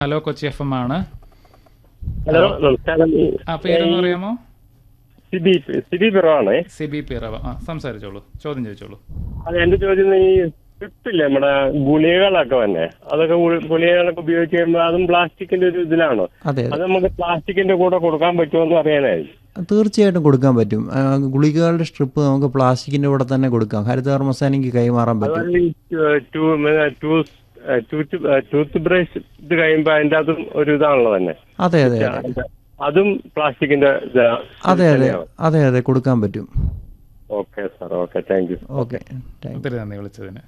Hello Kochi F M ആണ് hello നമസ്കാരം ആ പേരൊന്ന് അറിയാമോ സിബി സിബി പിറവാണേ സിബി പിറവ ആ സംസാരിച്ചോളൂ ചോദ്യം ചോദിച്ചോളൂ അത് എന്റെ ചോദ്യം ഈ സ്ട്രിപ്പില്ലേ നമ്മുടെ ഗുളികകളൊക്കെ തന്നെ അതൊക്കെ ഗുളി- ഗുളികകളൊക്കെ ഉപയോഗിച്ച് കഴിയുമ്പോൾ അതും പ്ലാസ്റ്റിക്കിന്റെ ഒരു ഇതിലാണോ അതെ അത് നമുക്ക് പ്ലാസ്റ്റിക്കിന്റെ കൂടെ കൊടുക്കാൻ പറ്റുമോ എന്ന് അറിയാനായിരുന്നു തീർച്ചയായിട്ടും കൊടുക്കാൻ പറ്റും ആ, ഗുളികകളുടെ സ്ട്രിപ്പ് നമുക്ക് പ്ലാസ്റ്റിക്കിന്റെ കൂടെ തന്നെ കൊടുക്കാം ഹരിതകർമ്മസേനയ്ക്ക് കൈമാറാൻ പറ്റും അതുപോലെ ഈ ടൂത്ത് ടൂത്ത് ടൂത്ത് ബ്രഷ് ഇത് കഴിയുമ്പോ അതിന്റെ അതും ഒരു ഇതാണല്ലോ തന്നെ അതെ അതെ അതെ അതും പ്ലാസ്റ്റിക്കിന്റെ അതെ അതെ അതെ അതെ കൊടുക്കാൻ പറ്റും okay sir okay thank you okay thank ഒത്തിരി നന്ദി വിളിച്ചതിന്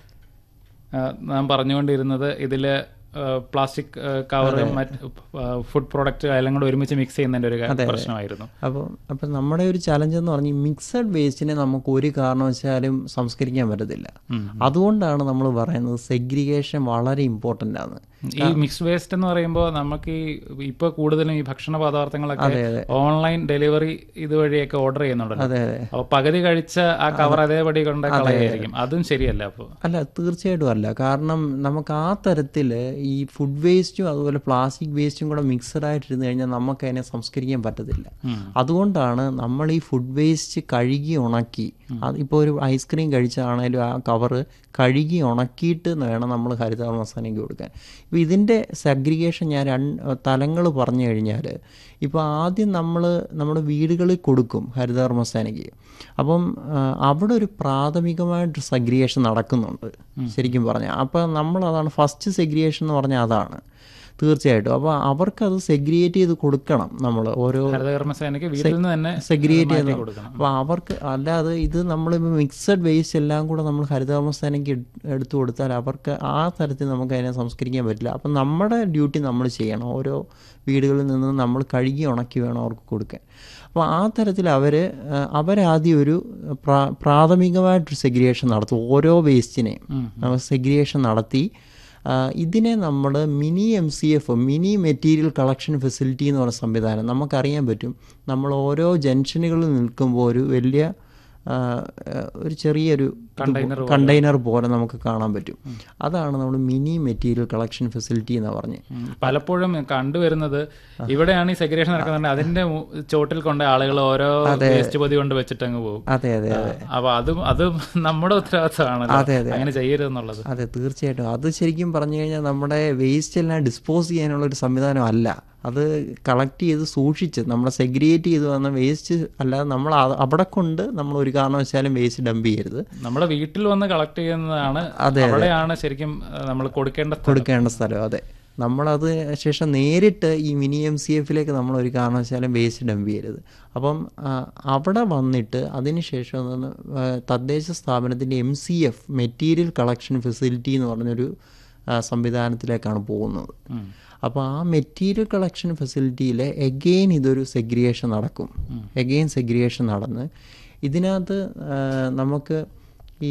ആ, നാം പറഞ്ഞുകൊണ്ടിരുന്നത് ഇതിൽ പ്ലാസ്റ്റിക് കവറും മറ്റ് ഫുഡ് പ്രോഡക്റ്റ് എല്ലാം കൂടെ ഒരുമിച്ച് മിക്സ് ചെയ്യുന്നതിന്റെ ഒരു കാ- പ്രശ്നമായിരുന്നു അപ്പോൾ അപ്പം നമ്മുടെ ഒരു ചലഞ്ച് എന്ന് പറഞ്ഞാൽ മിക്സഡ് വേസ്റ്റിനെ നമുക്ക് ഒരു കാരണവശാലും സംസ്കരിക്കാൻ പറ്റത്തില്ല അതുകൊണ്ടാണ് നമ്മൾ പറയുന്നത് സെഗ്രിഗേഷൻ വളരെ ഇമ്പോർട്ടൻ്റ് ആണ് ഈ മിക്സ് വേസ്റ്റ് എന്ന് പറയുമ്പോൾ നമുക്ക് ഈ ഇപ്പൊ കൂടുതലും ഈ ഭക്ഷണ പദാർത്ഥങ്ങളൊക്കെ അതെ, അതെ. ഓൺലൈൻ ഡെലിവറി ഇതുവഴിയൊക്കെ ഓർഡർ ചെയ്യുന്നുണ്ടല്ലോ അതെ അതെ അപ്പൊ പകുതി കഴിച്ച ആ കവർ അതേപടി കൊണ്ട് കളയായിരിക്കും അതും ശരിയല്ല അപ്പോൾ അല്ല തീർച്ചയായിട്ടും അല്ല കാരണം നമുക്ക് ആ തരത്തിൽ ഈ ഫുഡ് വേസ്റ്റും അതുപോലെ പ്ലാസ്റ്റിക് വേസ്റ്റും കൂടെ മിക്സഡ് ആയിട്ടിരുന്ന് കഴിഞ്ഞാൽ നമുക്ക് അതിനെ സംസ്കരിക്കാൻ പറ്റത്തില്ല അതുകൊണ്ടാണ് നമ്മൾ ഈ ഫുഡ് വേസ്റ്റ് കഴുകി ഉണക്കി ഇപ്പോൾ ഒരു ഐസ്ക്രീം കഴിച്ചാണേലും ആ കവറ് കഴുകി ഉണക്കിയിട്ട് വേണം നമ്മൾ ഹരിതകർമ്മസേനയ്ക്ക് കൊടുക്കാൻ ഇപ്പോൾ ഇതിൻ്റെ സഗ്രിഗേഷൻ ഞാൻ രണ്ട് തലങ്ങൾ പറഞ്ഞു കഴിഞ്ഞാൽ ഇപ്പോൾ ആദ്യം നമ്മൾ നമ്മുടെ വീടുകളിൽ കൊടുക്കും ഹരിതകർമ്മസേനയ്ക്ക് അപ്പം ആ, അവിടെ ഒരു പ്രാഥമികമായിട്ട് സഗ്രിഗേഷൻ നടക്കുന്നുണ്ട് ശരിക്കും പറഞ്ഞാൽ അപ്പം നമ്മൾ അതാണ് ഫസ്റ്റ് സെഗ്രിഗേഷൻ എന്ന് പറഞ്ഞാൽ അതാണ് തീർച്ചയായിട്ടും അപ്പോൾ അവർക്കത് സെഗ്രിയേറ്റ് ചെയ്ത് കൊടുക്കണം നമ്മൾ ഓരോ ഹരിതകർമ്മസേനയ്ക്ക് വീട്ടിൽ നിന്ന് തന്നെ സെഗ്രിയേറ്റ് മാറ്റി ചെയ്ത് കൊടുക്കണം അപ്പോൾ അവർക്ക് അല്ലാതെ ഇത് നമ്മളിപ്പോൾ മിക്സഡ് വേസ്റ്റ് എല്ലാം കൂടെ നമ്മൾ ഹരിതകർമ്മസേനയ്ക്ക് എടുത്തു കൊടുത്താൽ അവർക്ക് ആ തരത്തിൽ നമുക്ക് അതിനെ സംസ്കരിക്കാൻ പറ്റില്ല അപ്പം നമ്മുടെ ഡ്യൂട്ടി നമ്മൾ ചെയ്യണം ഓരോ വീടുകളിൽ നിന്ന് നമ്മൾ കഴുകി ഉണക്കി വേണം അവർക്ക് കൊടുക്കാൻ അപ്പോൾ ആ തരത്തിൽ അവർ അവരാദ്യം ഒരു പ്രാ പ്രാഥമികമായിട്ടൊരു സെഗ്രിയേഷൻ നടത്തും ഓരോ വേസ്റ്റിനെയും നമ്മൾ സെഗ്രിയേഷൻ നടത്തി ആ, ഇതിനെ നമ്മൾ mini M C F mini material collection facility എന്ന് പറയുന്ന സംവിധാനം നമുക്കറിയാൻ പറ്റും നമ്മൾ ഓരോ ജംഗ്ഷനുകളിൽ നിൽക്കുമ്പോൾ ഒരു വലിയ ആ, ഒരു ചെറിയൊരു Container കണ്ടെയ്നർ പോലെ നമുക്ക് കാണാൻ പറ്റും അതാണ് നമ്മൾ മിനി മെറ്റീരിയൽ കളക്ഷൻ ഫെസിലിറ്റി എന്ന് പറഞ്ഞ് ഉം. പലപ്പോഴും കണ്ടുവരുന്നത് ഇവിടെയാണ് ഈ സെഗ്രേഷൻ നടക്കുന്നുണ്ട് അതിന്റെ മു- ചോട്ടിൽ കൊണ്ട് ആളുകൾ ഓരോ വേസ്റ്റ് പൊതി കൊണ്ട് വെച്ചിട്ട് അങ്ങ് പോകും അതെ അതെ അതെ അപ്പൊ അതും അത് നമ്മുടെ ഉത്തരവാദിത്തമാണല്ലോ അതെ, അതെ. അങ്ങനെ ചെയ്യരുതെന്നുള്ളത് അതെ തീർച്ചയായിട്ടും അത് ശരിക്കും പറഞ്ഞു കഴിഞ്ഞാൽ നമ്മുടെ വേസ്റ്റ് എല്ലാം ഡിസ്പോസ് ചെയ്യാനുള്ള ഒരു സംവിധാനം അല്ല അത് കളക്ട് ചെയ്ത് സൂക്ഷിച്ച് നമ്മളെ സെഗ്രിയേറ്റ് ചെയ്ത് വന്ന വേസ്റ്റ് അല്ലാതെ നമ്മൾ അ- അവിടെ കൊണ്ട് നമ്മൾ ഒരു കാരണവശാലും വേസ്റ്റ് ഡംപ് ചെയ്യരുത് നമ്മുടെ വീട്ടിൽ വന്ന് കളക്ട് ചെയ്യുന്നതാണ് അതെ, അവിടെയാണ് ശരിക്കും നമ്മൾ കൊടുക്കേണ്ട സ്ഥലം. കൊടുക്കേണ്ട സ്ഥലം അതെ നമ്മളത് ശേഷം നേരിട്ട് ഈ മിനി എം സി എഫിലേക്ക് നമ്മൾ ഒരു കാരണവശാലും വേസ്റ്റ് ഡംപ് ചെയ്യരുത് അപ്പം ആ, അവിടെ വന്നിട്ട് അതിനുശേഷം ഒന്ന് ആ, തദ്ദേശ സ്ഥാപനത്തിൻ്റെ M C F material collection facility എന്ന് പറഞ്ഞൊരു ആ, സംവിധാനത്തിലേക്കാണ് പോകുന്നത് അപ്പോൾ ആ മെറ്റീരിയൽ കളക്ഷൻ ഫെസിലിറ്റിയിൽ എഗെയിൻ ഇതൊരു സെഗ്രിയേഷൻ നടക്കും എഗെയിൻ സെഗ്രിയേഷൻ നടന്ന് ഇതിനകത്ത് ആ, നമുക്ക് ഈ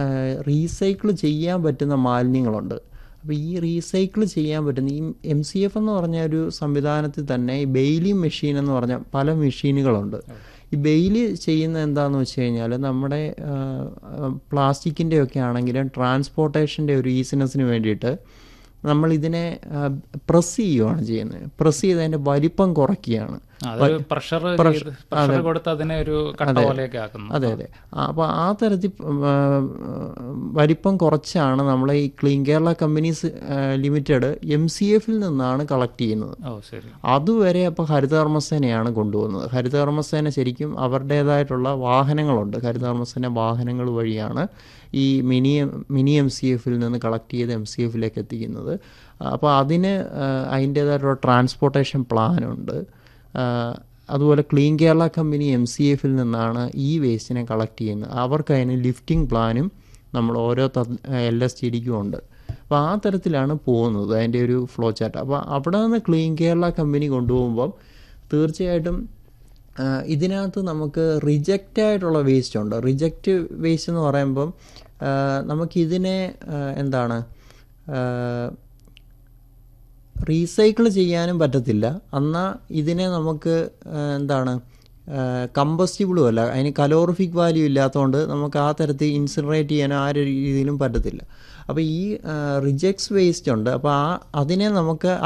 റീസൈക്കിൾ ചെയ്യാൻ പറ്റുന്ന മാലിന്യങ്ങളുണ്ട് അപ്പോൾ ഈ റീസൈക്കിൾ ചെയ്യാൻ പറ്റുന്ന ഈ എം സി എഫ് എന്ന് പറഞ്ഞ ഒരു സംവിധാനത്തിൽ തന്നെ ഈ ബെയിലി മെഷീൻ എന്ന് പറഞ്ഞ പല മെഷീനുകളുണ്ട് ഈ ബെയിലി ചെയ്യുന്ന എന്താണെന്ന് വെച്ച് കഴിഞ്ഞാൽ നമ്മുടെ പ്ലാസ്റ്റിക്കിൻ്റെ ഒക്കെ ആണെങ്കിലും ട്രാൻസ്പോർട്ടേഷൻ്റെ ഒരു ഈസിനെസ്സിന് വേണ്ടിയിട്ട് നമ്മൾ ഇതിനെ പ്രസ് ചെയ്യുകയാണ് ചെയ്യുന്നത് പ്രസ് ചെയ്ത് അതിൻ്റെ വലിപ്പം കുറയ്ക്കുകയാണ് അത് പ്രഷർ പ്രഷർ കൊടുത്ത് അതിനെ ഒരു കട്ട പോലെയൊക്കെ ആക്കുന്നു അതെ അതെ അപ്പോൾ ആ തരത്തിൽ ആ, വലിപ്പം കുറച്ചാണ് നമ്മൾ ഈ clean Kerala companies limited M C എഫിൽ നിന്നാണ് കളക്ട് ചെയ്യുന്നത് ഓ ശരി അതുവരെ അപ്പോൾ ഹരിതകർമ്മസേനയാണ് കൊണ്ടുപോകുന്നത് ഹരിതകർമ്മസേന ശരിക്കും അവരുടേതായിട്ടുള്ള വാഹനങ്ങളുണ്ട് ഹരിതകർമ്മസേന വാഹനങ്ങൾ വഴിയാണ് ഈ മിനി മിനി എം സി എഫിൽ നിന്ന് കളക്ട് ചെയ്ത് എം സി എഫിലേക്ക് എത്തിക്കുന്നത് അപ്പോൾ അതിന് അതിൻ്റേതായിട്ടുള്ള ട്രാൻസ്പോർട്ടേഷൻ പ്ലാനുണ്ട് ആ, അതുപോലെ clean Kerala company M C എഫിൽ നിന്നാണ് ഈ വേസ്റ്റിനെ കളക്ട് ചെയ്യുന്നത് അവർക്ക് അതിന് ലിഫ്റ്റിംഗ് പ്ലാനും നമ്മൾ ഓരോ എൽ എസ് ടി ഡിക്കും ഉണ്ട് അപ്പോൾ ആ തരത്തിലാണ് പോകുന്നത് അതിൻ്റെ ഒരു ഫ്ലോ ചാർട്ട് അപ്പോൾ അവിടെ നിന്ന് ക്ലീൻ കേരള കമ്പനി കൊണ്ടുപോകുമ്പം തീർച്ചയായിട്ടും ആ, ഇതിനകത്ത് നമുക്ക് റിജക്റ്റ് ആയിട്ടുള്ള വേസ്റ്റ് ഉണ്ട് റിജക്റ്റ് വേസ്റ്റ് എന്ന് പറയുമ്പം ആ, നമുക്കിതിനെ ആ, എന്താണ് റീസൈക്കിൾ ചെയ്യാനും പറ്റത്തില്ല എന്നാൽ ഇതിനെ നമുക്ക് ആ, എന്താണ് കമ്പസ്റ്റിബിളും അല്ല അതിന് കലോറിഫിക് വാല്യൂ ഇല്ലാത്തതുകൊണ്ട് നമുക്ക് ആ തരത്തിൽ ഇൻസിനറേറ്റ് ചെയ്യാൻ ആ ഒരു രീതിയിലും പറ്റത്തില്ല അപ്പോൾ ഈ റിജക്ട്സ് വേസ്റ്റ് ഉണ്ട് അപ്പോൾ ആ അതിനെ നമുക്ക്